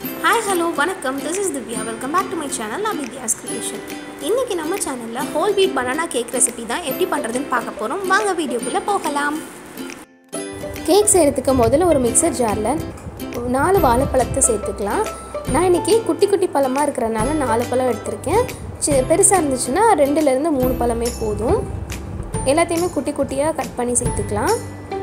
hi hello வணக்கம் this is Divya welcome back to my channel நான் Vidya's creation இன்றைக்கி நம்ம சேனலில் whole wheat banana cake recipe தான் எப்படி பண்ணுறதுன்னு பார்க்க போகிறோம் வாங்க வீடியோக்குள்ளே போகலாம் கேக் செய்கிறதுக்கு முதல்ல ஒரு மிக்சர் ஜாரில் நாலு வாழைப்பழத்தை சேர்த்துக்கலாம் நான் இன்றைக்கி குட்டி குட்டி பழமாக இருக்கிறனால நாலு பழம் எடுத்திருக்கேன் சி பெருசாக இருந்துச்சுன்னா ரெண்டுலேருந்து மூணு பழமே போதும் எல்லாத்தையுமே குட்டி குட்டியாக கட் பண்ணி சேர்த்துக்கலாம்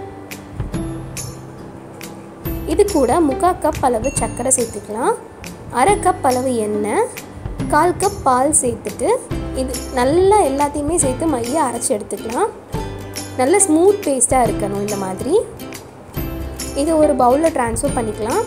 இது கூட முக்கால் கப் அளவு சர்க்கரை சேர்த்துக்கலாம் அரை கப் அளவு எண்ணெய் கால் கப் பால் சேர்த்துட்டு இது நல்லா எல்லாத்தையுமே சேர்த்து மைய அரைச்சி எடுத்துக்கலாம் நல்ல ஸ்மூத் பேஸ்ட்டாக இருக்கணும் இந்த மாதிரி இது ஒரு பவுலில் ட்ரான்ஸ்ஃபர் பண்ணிக்கலாம்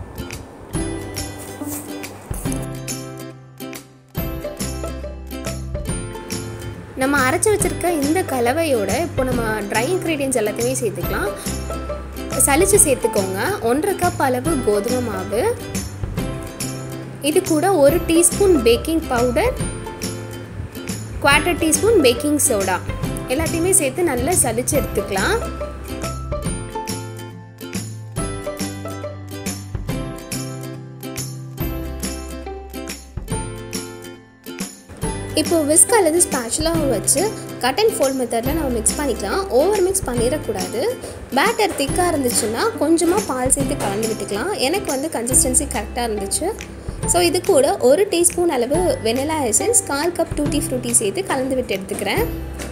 நம்ம அரைச்சி வச்சுருக்க இந்த கலவையோட இப்போ நம்ம ட்ரை இன்க்ரீடியன்ஸ் எல்லாத்தையுமே சேர்த்துக்கலாம் சளிச்சு சேர்த்துக்கோங்க ஒன்றரை கப் அளவு கோதுமை மாவு இது கூட ஒரு teaspoon baking powder quarter teaspoon baking soda எல்லாத்தையுமே சேர்த்து நல்லா சளிச்சு எடுத்துக்கலாம் இப்போ விஸ்க் அல்லது ஸ்பேச்சுலாவை வச்சு கட் அண்ட் ஃபோல்ட் மெத்தடில் நம்ம மிக்ஸ் பண்ணிக்கலாம் ஓவர் மிக்ஸ் பண்ணிடக்கூடாது பேட்டர் திக்காக இருந்துச்சுன்னா கொஞ்சமாக பால் சேர்த்து கலந்து விட்டுக்கலாம் எனக்கு வந்து கன்சிஸ்டன்சி கரெக்டாக இருந்துச்சு ஸோ இது கூட ஒரு டீஸ்பூன் அளவு வெனிலா எசன்ஸ் கால் கப் டூட்டி ஃப்ரூட்டி சேர்த்து கலந்து விட்டு எடுத்துக்கிறேன்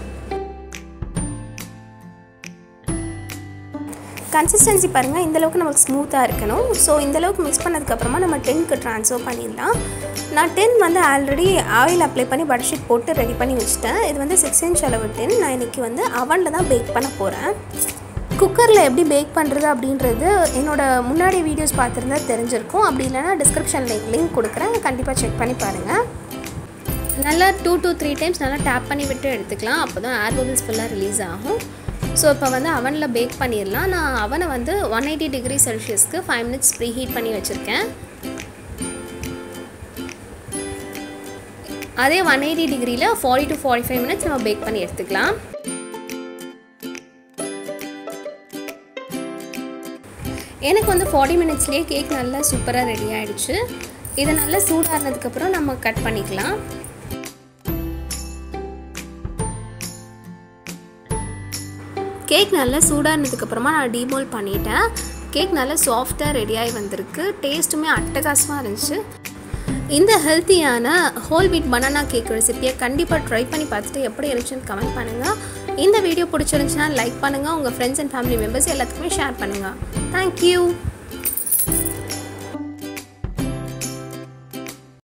கன்சிஸ்டன்சி பாருங்கள் இந்தளவுக்கு நமக்கு ஸ்மூத்தாக இருக்கணும் ஸோ இந்தளவுக்கு மிக்ஸ் பண்ணதுக்கப்புறமா நம்ம டென்க்கு ட்ரான்ஸ்ஃபர் பண்ணிடலாம் நான் டென் வந்து ஆல்ரெடி ஆயில் அப்ளை பண்ணி பட்ஷீட் போட்டு ரெடி பண்ணி வச்சுட்டேன் இது வந்து சிக்ஸ் இன்ச் அளவு டென் நான் இன்றைக்கி வந்து அவனில் தான் பேக் பண்ண போகிறேன் குக்கரில் எப்படி பேக் பண்ணுறது அப்படின்றது என்னோடய முன்னாடி வீடியோஸ் பார்த்துருந்தா தெரிஞ்சிருக்கும் அப்படி இல்லைனா டிஸ்கிரிப்ஷனில் லிங்க் கொடுக்குறேன் கண்டிப்பாக செக் பண்ணி பாருங்கள் நல்லா டூ டூ த்ரீ டைம்ஸ் நல்லா டேப் பண்ணி விட்டு எடுத்துக்கலாம் அப்போ தான் ஏர் பபிள்ஸ் ஃபுல்லாக ரிலீஸ் ஆகும் ஸோ இப்போ வந்து அவனில் பேக் பண்ணிடலாம் நான் அவனை வந்து ஒன் எயிட்டி டிகிரி செல்சியஸ்க்கு ஃபைவ் மினிட்ஸ் ப்ரீ ஹீட் பண்ணி வச்சுருக்கேன் அதே ஒன் எயிட்டி டிகிரியில் forty to forty five minutes நம்ம பேக் பண்ணி எடுத்துக்கலாம் எனக்கு வந்து ஃபார்ட்டி மினிட்ஸ்லேயே கேக் நல்லா சூப்பராக ரெடி ஆகிடுச்சு இதை நல்லா சூடானதுக்கப்புறம் நம்ம கட் பண்ணிக்கலாம் கேக் நல்லா சூடானதுக்கப்புறமா நான் டீமோல் பண்ணிட்டேன் கேக் நல்லா சாஃப்டாக ரெடியாகி வந்திருக்கு டேஸ்ட்டுமே அட்டகாசமாக இருந்துச்சு இந்த ஹெல்த்தியான ஹோல் வீட் பனானா கேக் ரெசிப்பியை கண்டிப்பாக ட்ரை பண்ணி பார்த்துட்டு எப்படி இருந்துச்சுன்னு கமெண்ட் பண்ணுங்கள் இந்த வீடியோ பிடிச்சிருந்துச்சுன்னா லைக் பண்ணுங்கள் உங்கள் ஃப்ரெண்ட்ஸ் அண்ட் ஃபேமிலி மெம்பர்ஸ் எல்லாத்துக்குமே ஷேர் பண்ணுங்கள் தேங்க்யூ